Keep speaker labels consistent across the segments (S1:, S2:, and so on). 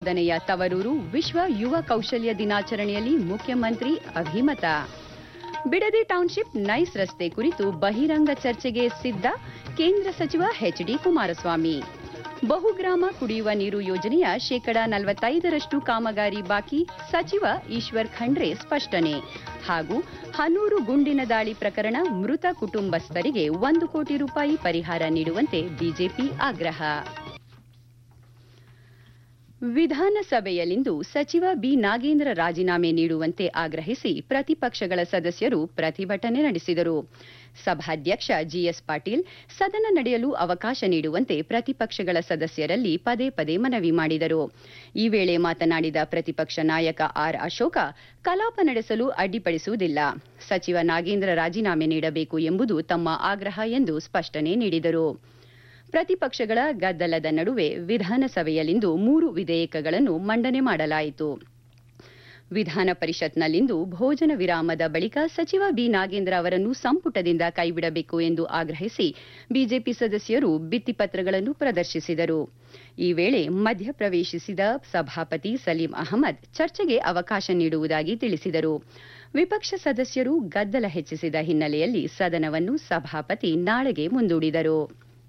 S1: ಸಂಶೋಧನೆಯ ತವರೂರು ವಿಶ್ವ ಯುವ ಕೌಶಲ್ಯ ದಿನಾಚರಣೆಯಲ್ಲಿ ಮುಖ್ಯಮಂತ್ರಿ ಅಭಿಮತ ಬಿಡದಿ ಟೌನ್ಶಿಪ್ ನೈಸ್ ರಸ್ತೆ ಕುರಿತು ಬಹಿರಂಗ ಚರ್ಚೆಗೆ ಸಿದ್ಧ ಕೇಂದ್ರ ಸಚಿವ ಎಚ್ಡಿ ಕುಮಾರಸ್ವಾಮಿ ಬಹುಗ್ರಾಮ ಕುಡಿಯುವ ನೀರು ಯೋಜನೆಯ ಶೇಕಡಾ ನಲವತ್ತೈದರಷ್ಟು ಕಾಮಗಾರಿ ಬಾಕಿ ಸಚಿವ ಈಶ್ವರ್ ಖಂಡ್ರೆ ಸ್ಪಷ್ಟನೆ ಹಾಗೂ ಹನೂರು ಗುಂಡಿನ ದಾಳಿ ಪ್ರಕರಣ ಮೃತ ಕುಟುಂಬಸ್ಥರಿಗೆ ಒಂದು ಕೋಟಿ ರೂಪಾಯಿ ಪರಿಹಾರ ನೀಡುವಂತೆ ಬಿಜೆಪಿ ಆಗ್ರಹ ವಿಧಾನಸಭೆಯಲ್ಲಿಂದು ಸಚಿವ ಬಿ ನಾಗೇಂದ್ರ ರಾಜೀನಾಮೆ ನೀಡುವಂತೆ ಆಗ್ರಹಿಸಿ ಪ್ರತಿಪಕ್ಷಗಳ ಸದಸ್ಯರು ಪ್ರತಿಭಟನೆ ನಡೆಸಿದರು ಸಭಾಧ್ಯಕ್ಷ ಜಿಎಸ್ ಪಾಟೀಲ್ ಸದನ ನಡೆಯಲು ಅವಕಾಶ ನೀಡುವಂತೆ ಪ್ರತಿಪಕ್ಷಗಳ ಸದಸ್ಯರಲ್ಲಿ ಪದೇ ಪದೇ ಮನವಿ ಮಾಡಿದರು ಈ ವೇಳೆ ಮಾತನಾಡಿದ ಪ್ರತಿಪಕ್ಷ ನಾಯಕ ಆರ್ ಅಶೋಕ ಕಲಾಪ ನಡೆಸಲು ಅಡ್ಡಿಪಡಿಸುವುದಿಲ್ಲ ಸಚಿವ ನಾಗೇಂದ್ರ ರಾಜೀನಾಮೆ ನೀಡಬೇಕು ಎಂಬುದು ತಮ್ಮ ಆಗ್ರಹ ಎಂದು ಸ್ಪಷ್ಟನೆ ನೀಡಿದರು ಪ್ರತಿಪಕ್ಷಗಳ ಗದ್ದಲದ ನಡುವೆ ವಿಧಾನಸಭೆಯಲ್ಲಿಂದು ಮೂರು ವಿಧೇಯಕಗಳನ್ನು ಮಂಡನೆ ಮಾಡಲಾಯಿತು ವಿಧಾನ ಪರಿಷತ್ನಲ್ಲಿಂದು ಭೋಜನ ವಿರಾಮದ ಬಳಿಕ ಸಚಿವ ಬಿ ನಾಗೇಂದ್ರ ಅವರನ್ನು ಸಂಪುಟದಿಂದ ಕೈಬಿಡಬೇಕು ಎಂದು ಆಗ್ರಹಿಸಿ ಬಿಜೆಪಿ ಸದಸ್ಯರು ಭಿತ್ತಿಪತ್ರಗಳನ್ನು ಪ್ರದರ್ಶಿಸಿದರು ಈ ವೇಳೆ ಮಧ್ಯಪ್ರವೇಶಿಸಿದ ಸಭಾಪತಿ ಸಲೀಂ ಅಹಮದ್ ಚರ್ಚೆಗೆ ಅವಕಾಶ ನೀಡುವುದಾಗಿ ತಿಳಿಸಿದರು ವಿಪಕ್ಷ ಸದಸ್ಯರು ಗದ್ದಲ ಹೆಚ್ಚಿಸಿದ ಹಿನ್ನೆಲೆಯಲ್ಲಿ ಸದನವನ್ನು ಸಭಾಪತಿ ನಾಳೆಗೆ ಮುಂದೂಡಿದರು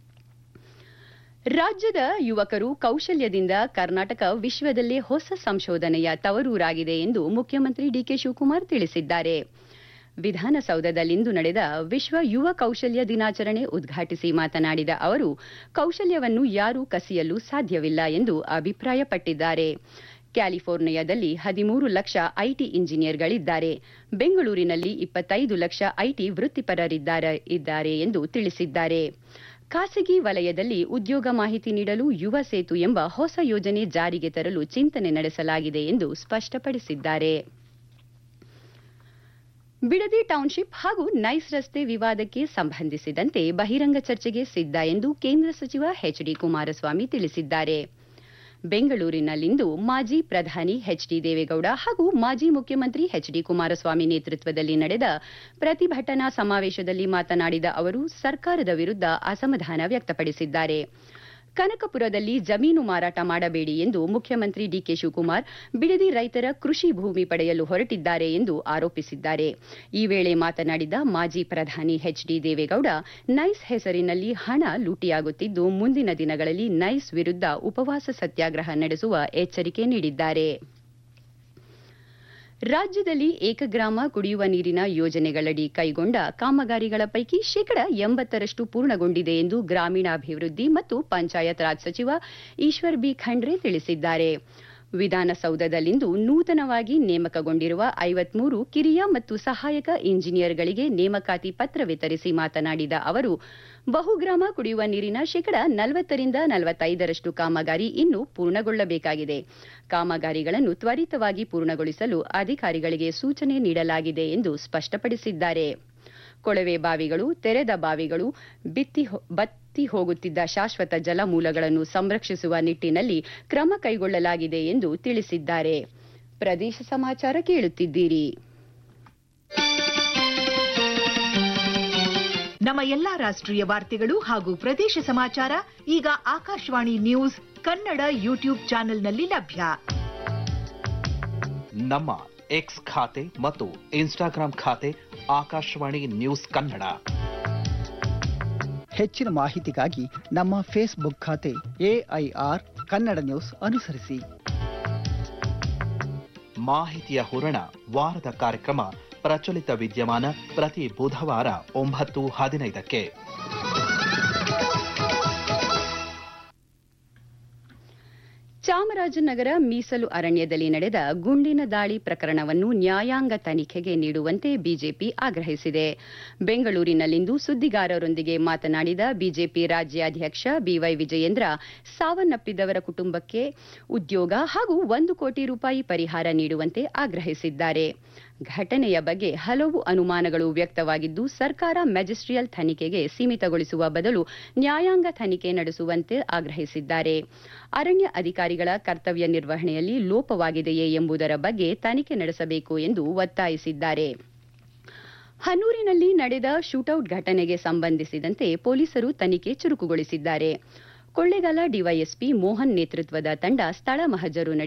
S1: ರಾಜ್ಯದ ಯುವಕರು ಕೌಶಲ್ಯದಿಂದ ಕರ್ನಾಟಕ ವಿಶ್ವದಲ್ಲೇ ಹೊಸ ಸಂಶೋಧನೆಯ ತವರೂರಾಗಿದೆ ಎಂದು ಮುಖ್ಯಮಂತ್ರಿ ಡಿಕೆ ಶಿವಕುಮಾರ್ ತಿಳಿಸಿದ್ದಾರೆ ವಿಧಾನಸೌಧದಲ್ಲಿಂದು ನಡೆದ ವಿಶ್ವ ಯುವ ಕೌಶಲ್ಯ ದಿನಾಚರಣೆ ಉದ್ಘಾಟಿಸಿ ಮಾತನಾಡಿದ ಅವರು ಕೌಶಲ್ಯವನ್ನು ಯಾರೂ ಕಸಿಯಲು ಸಾಧ್ಯವಿಲ್ಲ ಎಂದು ಅಭಿಪ್ರಾಯಪಟ್ಟಿದ್ದಾರೆ ಕ್ಯಾಲಿಫೋರ್ನಿಯಾದಲ್ಲಿ ಹದಿಮೂರು ಲಕ್ಷ ಐಟಿ ಇಂಜಿನಿಯರ್ಗಳಿದ್ದಾರೆ ಬೆಂಗಳೂರಿನಲ್ಲಿ ಇಪ್ಪತ್ತೈದು ಲಕ್ಷ ಐಟಿ ವೃತ್ತಿಪರರಿದ್ದಾರೆ ಇದ್ದಾರೆ ಎಂದು ತಿಳಿಸಿದ್ದಾರೆ ಖಾಸಗಿ ವಲಯದಲ್ಲಿ ಉದ್ಯೋಗ ಮಾಹಿತಿ ನೀಡಲು ಯುವ ಸೇತು ಎಂಬ ಹೊಸ ಯೋಜನೆ ಜಾರಿಗೆ ತರಲು ಚಿಂತನೆ ನಡೆಸಲಾಗಿದೆ ಎಂದು ಸ್ಪಷ್ಟಪಡಿಸಿದ್ದಾರೆ ಬಿಡದಿ ಟೌನ್ಶಿಪ್ ಹಾಗೂ ನೈಸ್ ರಸ್ತೆ ವಿವಾದಕ್ಕೆ ಸಂಬಂಧಿಸಿದಂತೆ ಬಹಿರಂಗ ಚರ್ಚೆಗೆ ಸಿದ್ಧ ಎಂದು ಕೇಂದ್ರ ಸಚಿವ ಎಚ್ಡಿ ಕುಮಾರಸ್ವಾಮಿ ತಿಳಿಸಿದ್ದಾರೆ ಬೆಂಗಳೂರಿನಲ್ಲಿಂದು ಮಾಜಿ ಪ್ರಧಾನಿ ಎಚ್ಡಿ ದೇವೇಗೌಡ ಹಾಗೂ ಮಾಜಿ ಮುಖ್ಯಮಂತ್ರಿ ಎಚ್ಡಿ ಕುಮಾರಸ್ವಾಮಿ ನೇತೃತ್ವದಲ್ಲಿ ನಡೆದ ಪ್ರತಿಭಟನಾ ಸಮಾವೇಶದಲ್ಲಿ ಮಾತನಾಡಿದ ಅವರು ಸರ್ಕಾರದ ವಿರುದ್ಧ ಅಸಮಾಧಾನ ವ್ಯಕ್ತಪಡಿಸಿದ್ದಾರೆ ಕನಕಪುರದಲ್ಲಿ ಜಮೀನು ಮಾರಾಟ ಮಾಡಬೇಡಿ ಎಂದು ಮುಖ್ಯಮಂತ್ರಿ ಡಿಕೆ ಶಿವಕುಮಾರ್ ಬಿಡದಿ ರೈತರ ಕೃಷಿ ಭೂಮಿ ಪಡೆಯಲು ಹೊರಟಿದ್ದಾರೆ ಎಂದು ಆರೋಪಿಸಿದ್ದಾರೆ ಈ ವೇಳೆ ಮಾತನಾಡಿದ ಮಾಜಿ ಪ್ರಧಾನಿ ಎಚ್ಡಿ ದೇವೇಗೌಡ ನೈಸ್ ಹೆಸರಿನಲ್ಲಿ ಹಣ ಲೂಟಿಯಾಗುತ್ತಿದ್ದು ಮುಂದಿನ ದಿನಗಳಲ್ಲಿ ನೈಸ್ ವಿರುದ್ಧ ಉಪವಾಸ ಸತ್ಯಾಗ್ರಹ ನಡೆಸುವ ಎಚ್ಚರಿಕೆ ನೀಡಿದ್ದಾರೆ ರಾಜ್ಯದಲ್ಲಿ ಏಕಗ್ರಾಮ ಕುಡಿಯುವ ನೀರಿನ ಯೋಜನೆಗಳಡಿ ಕೈಗೊಂಡ ಕಾಮಗಾರಿಗಳ ಪೈಕಿ ಶೇಕಡ ಎಂಬತ್ತರಷ್ಟು ಪೂರ್ಣಗೊಂಡಿದೆ ಎಂದು ಗ್ರಾಮೀಣಾಭಿವೃದ್ಧಿ ಮತ್ತು ಪಂಚಾಯತ್ ರಾಜ್ ಸಚಿವ ಈಶ್ವರ್ ಬಿ ಖಂಡ್ರೆ ತಿಳಿಸಿದ್ದಾರೆ ವಿಧಾನಸೌಧದಲ್ಲಿಂದು ನೂತನವಾಗಿ ನೇಮಕಗೊಂಡಿರುವ ಐವತ್ಮೂರು ಕಿರಿಯ ಮತ್ತು ಸಹಾಯಕ ಇಂಜಿನಿಯರ್ಗಳಿಗೆ ನೇಮಕಾತಿ ಪತ್ರ ವಿತರಿಸಿ ಮಾತನಾಡಿದ ಅವರು ಬಹುಗ್ರಾಮ ಕುಡಿಯುವ ನೀರಿನ ಶೇಕಡ ನಲವತ್ತರಿಂದ ನಲವತ್ತೈದರಷ್ಟು ಕಾಮಗಾರಿ ಇನ್ನೂ ಪೂರ್ಣಗೊಳ್ಳಬೇಕಾಗಿದೆ ಕಾಮಗಾರಿಗಳನ್ನು ತ್ವರಿತವಾಗಿ ಪೂರ್ಣಗೊಳಿಸಲು ಅಧಿಕಾರಿಗಳಿಗೆ ಸೂಚನೆ ನೀಡಲಾಗಿದೆ ಎಂದು ಸ್ಪಷ್ಟಪಡಿಸಿದ್ದಾರೆ ಕೊಳವೆ ಬಾವಿಗಳು ತೆರೆದ ಬಾವಿಗಳು ಬಿತ್ತಿ ಬತ್ತಿ ಹೋಗುತ್ತಿದ್ದ ಶಾಶ್ವತ ಜಲಮೂಲಗಳನ್ನು ಸಂರಕ್ಷಿಸುವ ನಿಟ್ಟಿನಲ್ಲಿ ಕ್ರಮ ಕೈಗೊಳ್ಳಲಾಗಿದೆ ಎಂದು ತಿಳಿಸಿದ್ದಾರೆ ಪ್ರದೇಶ ಸಮಾಚಾರ ಕೇಳುತ್ತಿದ್ದೀರಿ
S2: ನಮ್ಮ ಎಲ್ಲಾ ರಾಷ್ಟ್ರೀಯ ವಾರ್ತೆಗಳು ಹಾಗೂ ಪ್ರದೇಶ ಸಮಾಚಾರ ಈಗ ಆಕಾಶವಾಣಿ ನ್ಯೂಸ್ ಕನ್ನಡ ಯೂಟ್ಯೂಬ್ ಚಾನೆಲ್ನಲ್ಲಿ ಲಭ್ಯ
S3: ನಮ್ಮ ಎಕ್ಸ್ ಖಾತೆ ಮತ್ತು ಇನ್ಸ್ಟಾಗ್ರಾಂ ಖಾತೆ ಆಕಾಶವಾಣಿ ನ್ಯೂಸ್ ಕನ್ನಡ
S4: ಹೆಚ್ಚಿನ ಮಾಹಿತಿಗಾಗಿ ನಮ್ಮ ಫೇಸ್ಬುಕ್ ಖಾತೆ ಎಐಆರ್ ಕನ್ನಡ ನ್ಯೂಸ್ ಅನುಸರಿಸಿ
S3: ಮಾಹಿತಿಯ ಹೂರಣ ವಾರದ ಕಾರ್ಯಕ್ರಮ ಪ್ರಚಲಿತ ವಿದ್ಯಮಾನ ಪ್ರತಿ ಬುಧವಾರ ಒಂಬತ್ತು ಹದಿನೈದಕ್ಕೆ
S1: ಚಾಮರಾಜನಗರ ಮೀಸಲು ಅರಣ್ಯದಲ್ಲಿ ನಡೆದ ಗುಂಡಿನ ದಾಳಿ ಪ್ರಕರಣವನ್ನು ನ್ಯಾಯಾಂಗ ತನಿಖೆಗೆ ನೀಡುವಂತೆ ಬಿಜೆಪಿ ಆಗ್ರಹಿಸಿದೆ ಬೆಂಗಳೂರಿನಲ್ಲಿಂದು ಸುದ್ದಿಗಾರರೊಂದಿಗೆ ಮಾತನಾಡಿದ ಬಿಜೆಪಿ ರಾಜ್ಯಾಧ್ಯಕ್ಷ ಬಿವೈ ವಿಜಯೇಂದ್ರ ಸಾವನ್ನಪ್ಪಿದವರ ಕುಟುಂಬಕ್ಕೆ ಉದ್ಯೋಗ ಹಾಗೂ ಒಂದು ಕೋಟಿ ರೂಪಾಯಿ ಪರಿಹಾರ ನೀಡುವಂತೆ ಆಗ್ರಹಿಸಿದ್ದಾರೆ ಘಟನೆಯ ಬಗ್ಗೆ ಹಲವು ಅನುಮಾನಗಳು ವ್ಯಕ್ತವಾಗಿದ್ದು ಸರ್ಕಾರ ಮ್ಯಾಜಿಸ್ಟ್ರಿಯಲ್ ತನಿಖೆಗೆ ಸೀಮಿತಗೊಳಿಸುವ ಬದಲು ನ್ಯಾಯಾಂಗ ತನಿಖೆ ನಡೆಸುವಂತೆ ಆಗ್ರಹಿಸಿದ್ದಾರೆ ಅರಣ್ಯ ಅಧಿಕಾರಿಗಳ ಕರ್ತವ್ಯ ನಿರ್ವಹಣೆಯಲ್ಲಿ ಲೋಪವಾಗಿದೆಯೇ ಎಂಬುದರ ಬಗ್ಗೆ ತನಿಖೆ ನಡೆಸಬೇಕು ಎಂದು ಒತ್ತಾಯಿಸಿದ್ದಾರೆ ಹನೂರಿನಲ್ಲಿ ನಡೆದ ಶೂಟೌಟ್ ಘಟನೆಗೆ ಸಂಬಂಧಿಸಿದಂತೆ ಪೊಲೀಸರು ತನಿಖೆ ಚುರುಕುಗೊಳಿಸಿದ್ದಾರೆ ಕೊಳ್ಳೇಗಾಲ ಡಿವೈಎಸ್ಪಿ ಮೋಹನ್ ನೇತೃತ್ವದ ತಂಡ ಸ್ಥಳ ಮಹಜರು